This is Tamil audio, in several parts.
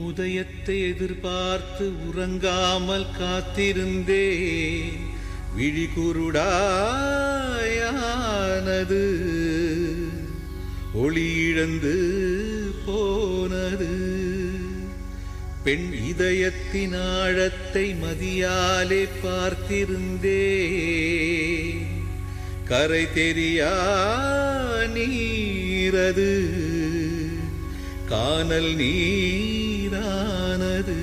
உதயத்தை எதிர்பார்த்து உறங்காமல் காத்திருந்தே விழி குருடாயானது ஒளி இழந்து போனது பெண் இதயத்தின் ஆழத்தை மதியாலே பார்த்திருந்தே கரை தெரியா நீரது கானல் நீரானது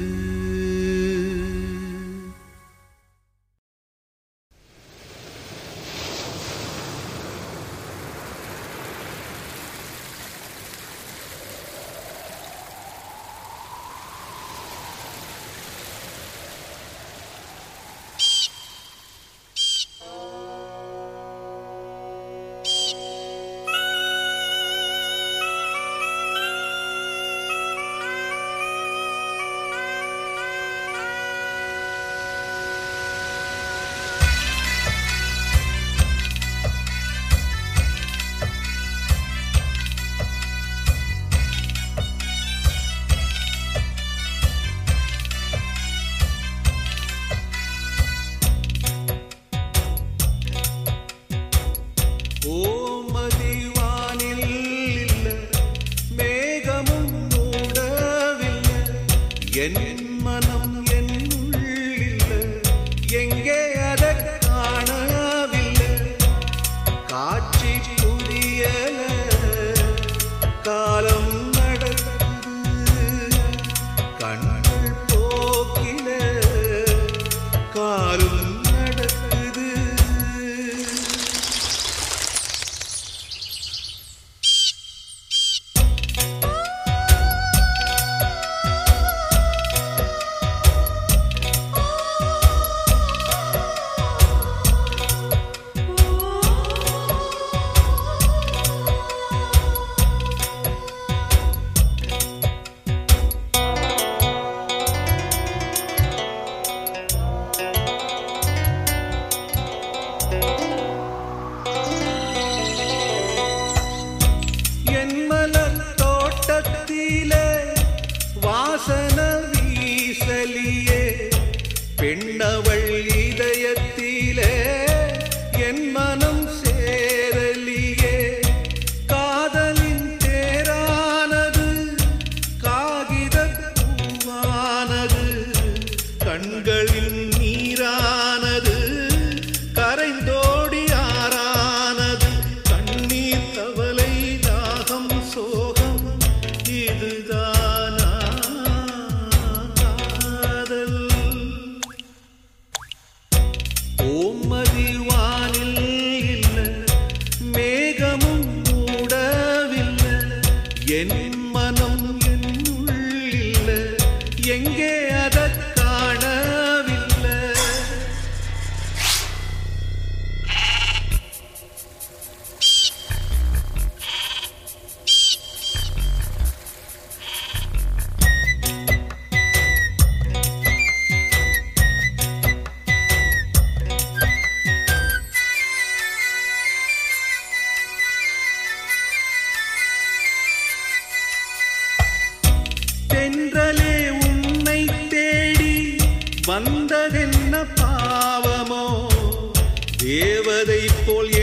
ஓமதிவானில் இல்ல மேகமும் மூடவில்லை என் மனம் என்னுள் இல்ல எங்கே அதை காணவில்லை காட்சி புரியல காலம் நடக்குது கண்கள் போக்கில காலும் நடக்குது என் மலர் தோட்டத்திலே வாசன வீசலியே பெண்ணவள் இதயத்திலே என் மனம் சேரலியே காதலின் தேரானது காகித பூவானது கண்களின் நீரானது கரைந்தோடி ஆறானது கண்ணீர் தவளை தாகம் சோகம் இதுதானா காதல் ஓமதி வானில் இல்ல மேகமும் மூடவில்லை என் மனம் என்னுள் இல்ல எங்கே அதை காணவில்லை தென்றலே உன்னை தேடி வந்ததென்ன பாவமோ தேவதை போல்